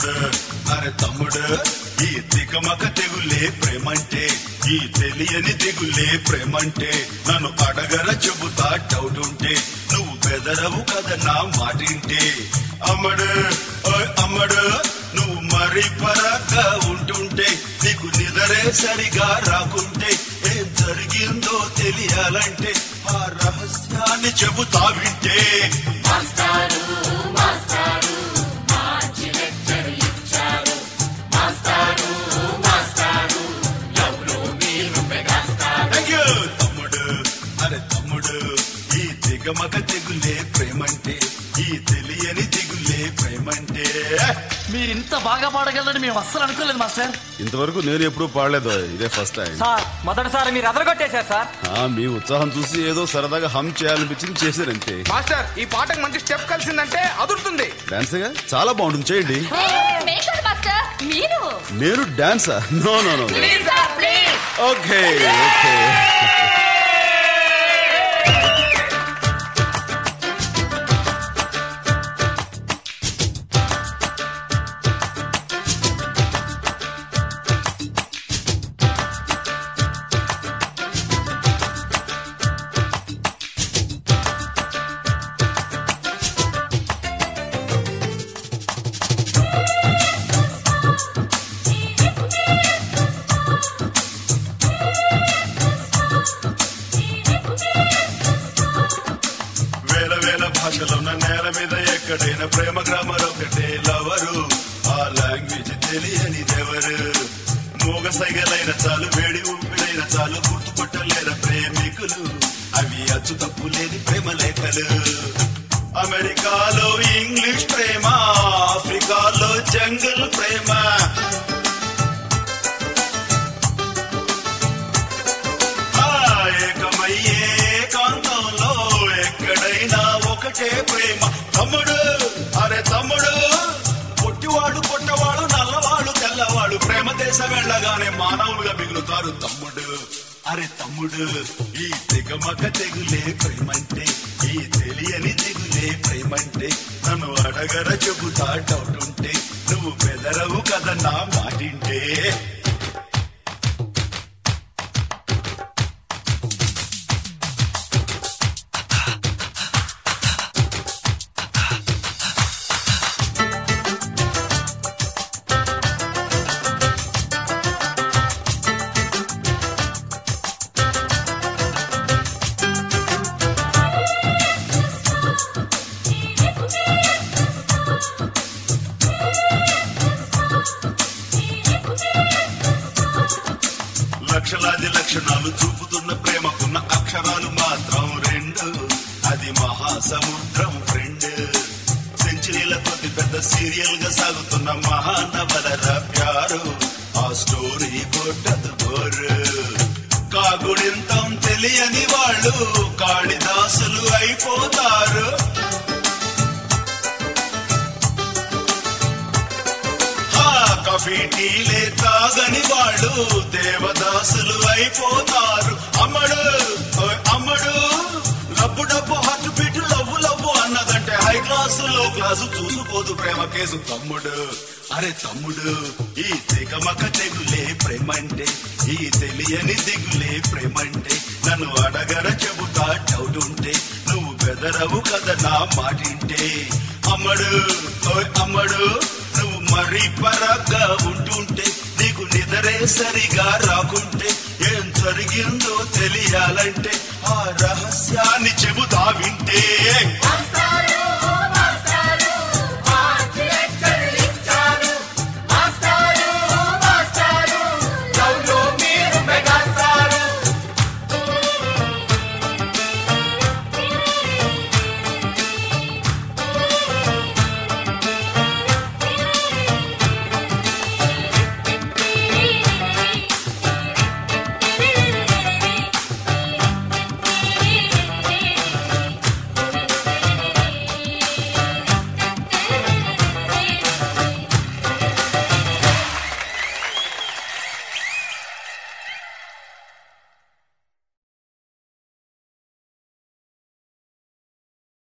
తమ్ముడు అరే తమ్ముడు ఈ తికమక తెగులే ప్రేమంటే ఈ తెలియని దిగులే ప్రేమంటే నన్ను అడగర చెబుతా డౌట్ ఉంటే నువ్వు బెదరవు కదా నా మాటింటే అమ్మడు ఓయ్ అమ్మడు నువ్వు మరి పరాగ్గా ఉంటుంటే నీకు నిదరే సరిగా రాకుంటే ఏం జరిగిందో తెలియాలంటే ఆ రహస్యాన్ని చెబుతా వింటే మాస్టారు మాస్టారు మంచి లెక్చర్ ఇచ్చారు మాస్టారు మాస్టారు లవ్లో మీరు మెగాస్టార్ Thank you, తమ్ముడు అరే తమ్ముడు ఈ దిగమక తెగులే ప్రేమంటే ఈ తెలియని దిగులే ప్రేమంటే మీరు ఇంత బాగా పాడగలరని మేము అస్సలు అనుకోలేదు మాస్టర్ ఇంతవరకు నేను ఎప్పుడూ పాడలేదు ఇదే ఫస్ట్ టైం సార్ మొదటిసారి మీరు అదరగొట్టేశారు సార్ ఆ, మీ ఉత్సాహం చూసి ఏదో సరదాగా హమ్ చేయాలనిపించింది చేశారంతే మాస్టర్ ఈ పాటకు మంచి స్టెప్ కలిసిందంటే అదురుతుంది డాన్స్గా చాలా బాగుంటుంది చేయండి మేకర్ మాస్టర్ మీరు నేను డాన్సా no no no please please okay okay వేల వేల భాషలున్న నేల మీద ఎక్కడైనా ప్రేమ గ్రామర్ ఒకటే లవరు ఆ లాంగ్వేజ్ తెలియని ఎవరు మూగ సైగలైన చాలు వేడి ఊపిరైన చాలు గుర్తుపట్టలేని ప్రేమికులు అవి అచ్చు తప్పు లేని ప్రేమ లేఖలు అమెరికాలో ఇంగ్లీష్ ప్రేమ ఆఫ్రికాలో జంగల్ ప్రేమ ఆ ఏకమయ్యే కాంతంలో ఎక్కడైనా ఒకటే ప్రేమ తమ్ముడు అరే తమ్ముడు పొట్టివాడు పొట్టవాడు నల్లవాడు తెల్లవాడు ప్రేమ దేశం వెళ్ళగానే మానవులుగా మిగులుతారు తమ్ముడు అరే తమ్ముడు ఈ తెగమక తెగులే ప్రేమంటే ఈ తెలియని తెగులే ప్రేమంటే నన్ను అడగర చెబుతా డౌట్ ఉంటే నువ్వు బెదరవు కదా నా మాటింటే లక్షలాది లక్షణాలు చూపుతున్న ప్రేమకున్న అక్షరాలు మాత్రం రెండు అది మహాసముద్రం ఫ్రెండ్ సెంచరీల కొద్ది పెద్ద సీరియల్ గా సాగుతున్న మహానవలర ప్యారు ఆ స్టోరీ కొట్టదు బోరు కాగుడింతం తెలియని వాళ్ళు కాళిదాసులు అయిపోతారు హా, కాఫీ టీలే తాగని వాళ్ళు దేవదాసులు అయిపోతారు అమ్మడు ఓయ్ అమ్మడు లబ్బు డబ్బు హట్టు పిట్టు లవ్వు లవ్వు అన్నదంటే హై క్లాసు లో క్లాసు చూసుకోదు ప్రేమ కేసు తమ్ముడు అరే తమ్ముడు ఈ తెగమక తెగులే ప్రేమంటే ఈ తెలియని దిగులే ప్రేమంటే నన్ను అడగర చెబుతా డౌట్ ఉంటే నువ్వు బెదరవు కదా నా మాటింటే అమ్మడు ఓయ్ అమ్మడు నువ్వు మరీ పరాగ్గా ఉంటుంటే నీకు నిదరే సరిగా రాకుంటే ఏం జరిగిందో తెలియాలంటే ఆ రహస్యాన్ని చెబుతా వింటే మాస్టారు